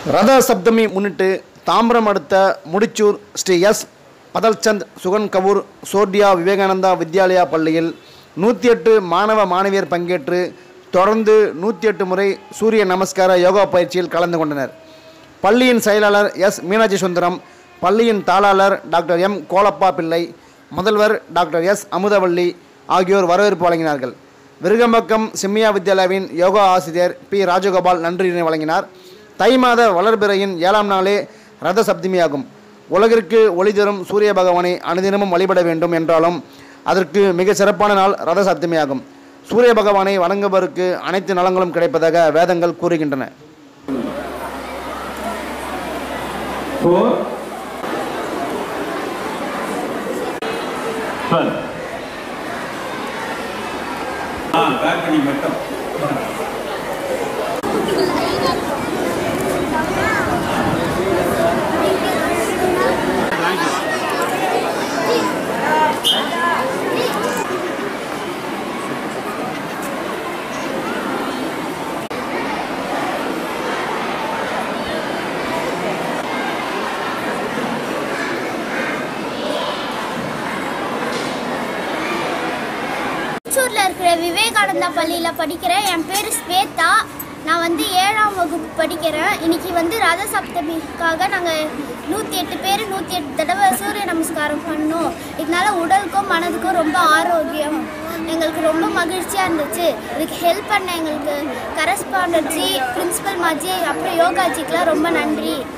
ரத சப்தமி முன்னிட்டு தாம்பரம் அடுத்த முடிச்சூர் ஸ்ரீ எஸ் பதல்சந்த் சுகன் கபூர் சோர்டியா விவேகானந்தா வித்யாலயா பள்ளியில் நூற்றி எட்டு மாணவ மாணவியர் பங்கேற்று தொடர்ந்து நூற்றி எட்டு முறை சூரிய நமஸ்கார யோகா பயிற்சியில் கலந்து கொண்டனர் பள்ளியின் செயலாளர் எஸ் மீனாட்சி சுந்தரம் பள்ளியின் தாளாளர் டாக்டர் எம் கோலப்பா பிள்ளை முதல்வர் டாக்டர் எஸ் அமுதவள்ளி ஆகியோர் வரவேற்பு வழங்கினார்கள் விருகம்பக்கம் சிம்மியா வித்யாலயாவின் யோகா ஆசிரியர் பி ராஜகோபால் நன்றியினை வழங்கினார் தை மாத வளர்பிறையின் ஏழாம் நாளே ரத சப்தமியாகும் உலகிற்கு ஒளி தரும் சூரிய பகவானை அனுதினமும் வழிபட வேண்டும் என்றாலும் அதற்கு மிக சிறப்பான நாள் ரத சப்தமியாகும் சூரிய பகவானை வணங்குபவருக்கு அனைத்து நலங்களும் கிடைப்பதாக வேதங்கள் கூறுகின்றன four, twelve. ஆ பேக் பண்ணி மட்டும் திருச்சூரில் இருக்கிற விவேகானந்தா பள்ளியில் படிக்கிறேன் என் பேர் ஸ்வேதா நான் வந்து ஏழாம் வகுப்பு படிக்கிறேன் இன்னைக்கு வந்து ரத சப்தமிக்காக நாங்கள் நூற்றி எட்டு பேர் நூற்றி எட்டு தடவை சூரிய நமஸ்காரம் பண்ணோம் இதனால உடலுக்கும் மனதுக்கும் ரொம்ப ஆரோக்கியம் எங்களுக்கு ரொம்ப மகிழ்ச்சியாக இருந்துச்சு இதுக்கு ஹெல்ப் பண்ண எங்களுக்கு கரஸ்பாண்டன்ட் ஜி பிரின்சிபல் மாஜி அப்புறம் யோகாஜிக்கெலாம் ரொம்ப நன்றி